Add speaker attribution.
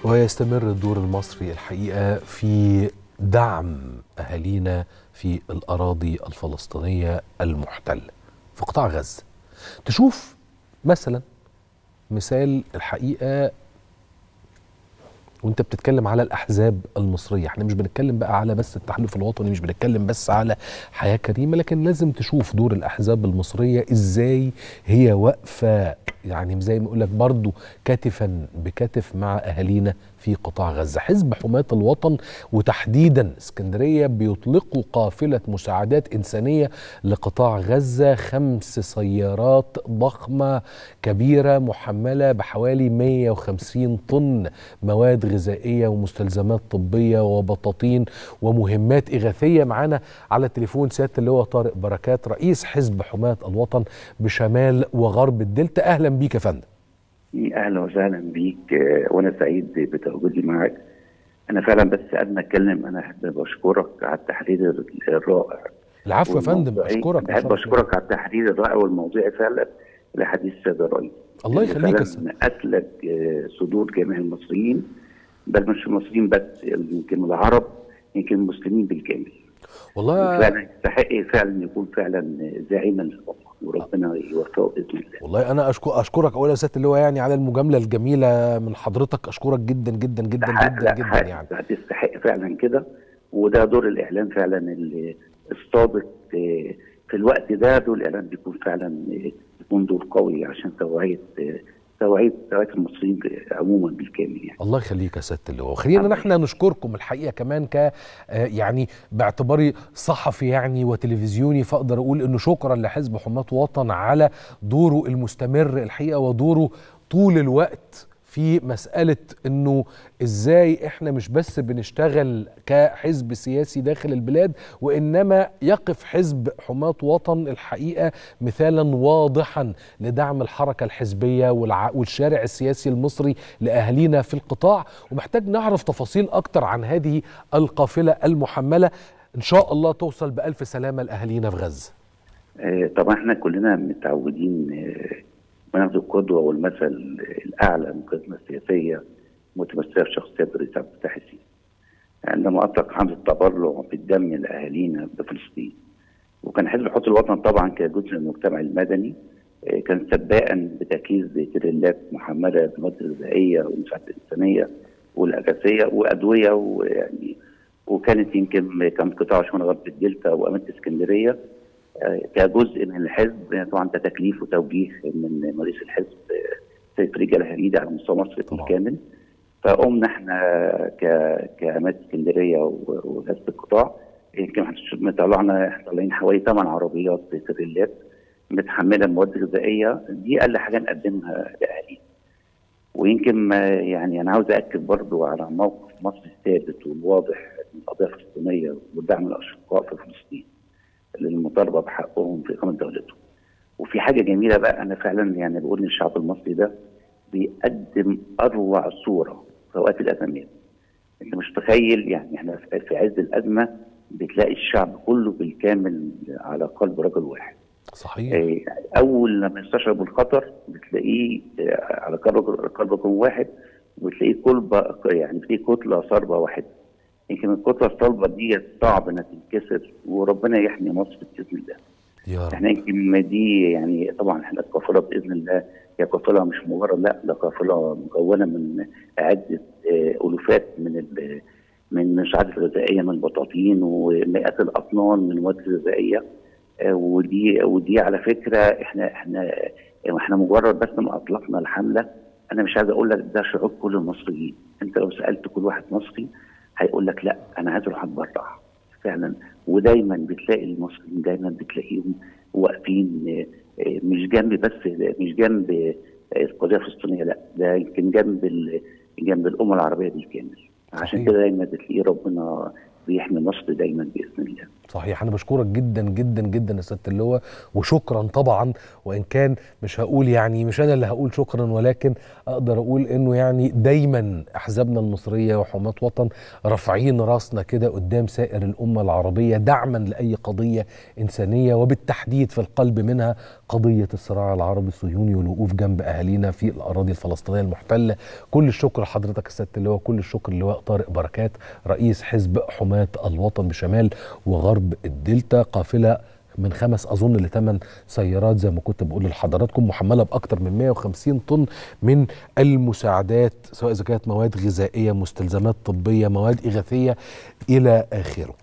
Speaker 1: ويستمر الدور المصري الحقيقه في دعم اهالينا في الاراضي الفلسطينيه المحتله في قطاع غزه تشوف مثلا مثال الحقيقه وانت بتتكلم على الاحزاب المصريه احنا مش بنتكلم بقى على بس التحالف الوطني مش بنتكلم بس على حياه كريمه لكن لازم تشوف دور الاحزاب المصريه ازاي هي واقفه يعني زي ما يقول لك برضه كتفا بكتف مع اهالينا في قطاع غزه حزب حماة الوطن وتحديدا اسكندريه بيطلقوا قافله مساعدات انسانيه لقطاع غزه خمس سيارات ضخمه كبيره محمله بحوالي 150 طن مواد غذائيه ومستلزمات طبيه وبطاطين ومهمات اغاثيه معانا على التليفون سياده اللواء طارق بركات رئيس حزب حماة الوطن بشمال وغرب الدلتا اهلا بيك يا فندم
Speaker 2: اهلا وسهلا بيك وانا سعيد بتواجدي معك انا فعلا بس قبل ما اتكلم انا احب اشكرك على التحرير الرائع
Speaker 1: العفو يا فندم
Speaker 2: اشكرك احب اشكرك على التحرير الرائع والموضوعي فعلا لحديث الساده الرئيس
Speaker 1: الله يخليك يا
Speaker 2: فعلا اسلك صدور جميع المصريين بل مش المصريين بس يمكن العرب يمكن المسلمين بالكامل
Speaker 1: والله
Speaker 2: فعلا يستحق فعلا يكون فعلا زعيما للوطن وربنا يوفقه باذن الله.
Speaker 1: والله انا أشكر اشكرك اولا يا سياده اللواء يعني على المجامله الجميله من حضرتك اشكرك جدا جدا جدا جدا جدا يعني
Speaker 2: تستحق فعلا كده وده دور الاعلام فعلا اللي الصادق في الوقت ده دور الاعلام بيكون فعلا بيكون دور قوي عشان توعيه توعيه توعيه المصريين عموما بالكامل يعني.
Speaker 1: الله يخليك يا سياده اللواء خلينا نحن نشكركم الحقيقه كمان ك يعني باعتباري صحفي يعني وتلفزيوني فاقدر اقول انه شكرا لحزب حماة وطن على دوره المستمر الحقيقه ودوره طول الوقت في مسألة أنه إزاي إحنا مش بس بنشتغل كحزب سياسي داخل البلاد وإنما يقف حزب حماة وطن الحقيقة مثالا واضحا لدعم الحركة الحزبية والشارع السياسي المصري لأهالينا في القطاع ومحتاج نعرف تفاصيل أكتر عن هذه القافلة المحملة إن شاء الله توصل بألف سلامة لأهالينا في غزة
Speaker 2: طبعا احنا كلنا متعودين وناخد القدوة والمثل الأعلى من القيادة السياسية متمثلة في شخصية الرئيس عبد الفتاح السيسي. عندما أطلق حملة التبرع بالدم لأهالينا بفلسطين. وكان حزب حوت الوطن طبعا كجزء من المجتمع المدني كان سباقا بتركيز تريلات محملة بمواد غذائية ومساعدات إنسانية والأغاثية وأدوية ويعني وكانت يمكن كان قطاع شمال غرب الدلتا وأمانة اسكندرية كجزء من الحزب طبعا ده تكليف وتوجيه من رئيس الحزب سيد رجال هريدي على مستوى مصر بالكامل فقمنا احنا كامات اسكندريه وغزه القطاع يمكن احنا طلعنا احنا طالعين حوالي ثمان عربيات تريلات متحمله مواد غذائيه دي اقل حاجه نقدمها لاهالينا ويمكن يعني انا عاوز اكد برضو على موقف مصر الثابت والواضح من القضيه الفلسطينيه ودعم الاشقاء في فلسطين للمطالبه بحقهم في اقامه دولتهم. وفي حاجه جميله بقى انا فعلا يعني بقول ان الشعب المصري ده بيقدم اروع صوره في اوقات الازمات. انت مش متخيل يعني احنا في عز الازمه بتلاقي الشعب كله بالكامل على قلب رجل واحد.
Speaker 1: صحيح.
Speaker 2: اول لما يستشعر بالخطر بتلاقيه على قلب رجل واحد وتلاقيه كلبه يعني في كتله صلبه واحده. يمكن الكتله الصلبه دي صعب انها تنكسر وربنا يحمي مصر باذن الله.
Speaker 1: يا رب.
Speaker 2: احنا يمكن دي يعني طبعا احنا القافله باذن الله هي قافله مش مجرد لا ده قافله مكونه من عده الوفات من من المساعدات الغذائيه من بطاطين ومئات الاطنان من المواد الغذائيه ودي ودي على فكره احنا احنا احنا مجرد بس ما اطلقنا الحمله انا مش عايز اقول لك ده شعور كل المصريين انت لو سالت كل واحد مصري هيقول لك لا انا عايز اروح اتبرع فعلا ودايما بتلاقي المصريين دايما بتلاقيهم واقفين مش جنب بس مش جنب القضيه الفلسطينيه لا ده يمكن جنب جنب الامه العربيه بالكامل عشان كده دايما بتلاقي ربنا بيحمي مصر دايما باذن الله
Speaker 1: صحيح انا بشكرك جدا جدا جدا يا سياده اللواء وشكرا طبعا وان كان مش هقول يعني مش انا اللي هقول شكرا ولكن اقدر اقول انه يعني دايما احزابنا المصريه وحماه وطن رافعين راسنا كده قدام سائر الامه العربيه دعما لاي قضيه انسانيه وبالتحديد في القلب منها قضيه الصراع العربي الصهيوني والوقوف جنب اهالينا في الاراضي الفلسطينيه المحتله كل الشكر لحضرتك يا سياده اللواء كل الشكر لواء طارق بركات رئيس حزب حماه الوطن بشمال وغرب الدلتا قافله من خمس اظن لثمان سيارات زي ما كنت بقول لحضراتكم محمله باكثر من 150 طن من المساعدات سواء اذا كانت مواد غذائيه مستلزمات طبيه مواد اغاثيه الى اخره